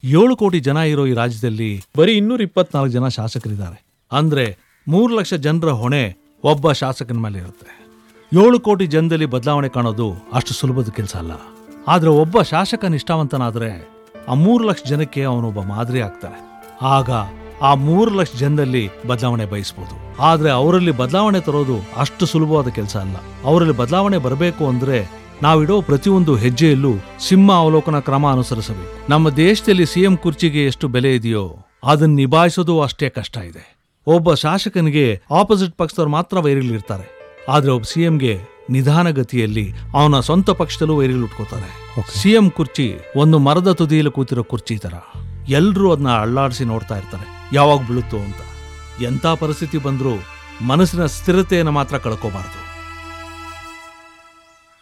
ಏಳು ಕೋಟಿ ಜನ ಇರೋ ಈ ರಾಜ್ಯದಲ್ಲಿ ಬರೀ ಇನ್ನೂರ ಇಪ್ಪತ್ನಾಲ್ಕು ಜನ ಶಾಸಕರಿದ್ದಾರೆ ಅಂದ್ರೆ ಮೂರು ಲಕ್ಷ ಜನರ ಹೊಣೆ ಒಬ್ಬ ಶಾಸಕನ ಮೇಲೆ ಇರುತ್ತೆ ಏಳು ಕೋಟಿ ಜನದಲ್ಲಿ ಬದಲಾವಣೆ ಕಾಣೋದು ಅಷ್ಟು ಸುಲಭದ ಕೆಲಸ ಅಲ್ಲ ಆದ್ರೆ ಒಬ್ಬ ಶಾಸಕ ನಿಷ್ಠಾವಂತನಾದ್ರೆ ಆ ಮೂರು ಲಕ್ಷ ಜನಕ್ಕೆ ಅವನೊಬ್ಬ ಮಾದರಿ ಆಗ್ತಾನೆ ಆಗ ಆ ಮೂರು ಲಕ್ಷ ಜನದಲ್ಲಿ ಬದಲಾವಣೆ ಬಯಸ್ಬೋದು ಆದ್ರೆ ಅವರಲ್ಲಿ ಬದಲಾವಣೆ ತರೋದು ಅಷ್ಟು ಸುಲಭವಾದ ಕೆಲಸ ಅಲ್ಲ ಅವರಲ್ಲಿ ಬದಲಾವಣೆ ಬರಬೇಕು ಅಂದ್ರೆ ನಾವಿಡೋ ಪ್ರತಿಯೊಂದು ಹೆಜ್ಜೆಯಲ್ಲೂ ಸಿಂಹ ಅವಲೋಕನ ಕ್ರಮ ಅನುಸರಿಸಬೇಕು ನಮ್ಮ ದೇಶದಲ್ಲಿ ಸಿಎಂ ಕುರ್ಚಿಗೆ ಎಷ್ಟು ಬೆಲೆ ಇದೆಯೋ ಅದನ್ನ ನಿಭಾಯಿಸೋದು ಅಷ್ಟೇ ಕಷ್ಟ ಇದೆ ಒಬ್ಬ ಶಾಸಕನಿಗೆ ಆಪೋಸಿಟ್ ಪಕ್ಷದವ್ರು ಮಾತ್ರ ವೈರಿಗಳಿರ್ತಾರೆ ಆದ್ರೆ ಒಬ್ಬ ಸಿಎಂಗೆ ನಿಧಾನಗತಿಯಲ್ಲಿ ಅವನ ಸ್ವಂತ ಪಕ್ಷದಲ್ಲೂ ವೈರಿಗಳು ಉಟ್ಕೋತಾರೆ ಸಿಎಂ ಕುರ್ಚಿ ಒಂದು ಮರದ ತುದಿಯಲ್ಲಿ ಕೂತಿರೋ ಕುರ್ಚಿ ತರ ಎಲ್ರೂ ಅದನ್ನ ಅಳ್ಳಾಡಿಸಿ ನೋಡ್ತಾ ಇರ್ತಾರೆ ಯಾವಾಗ ಬೀಳುತ್ತೋ ಅಂತ ಎಂಥ ಪರಿಸ್ಥಿತಿ ಬಂದ್ರೂ ಮನಸ್ಸಿನ ಸ್ಥಿರತೆಯನ್ನು ಮಾತ್ರ ಕಳ್ಕೋಬಾರದು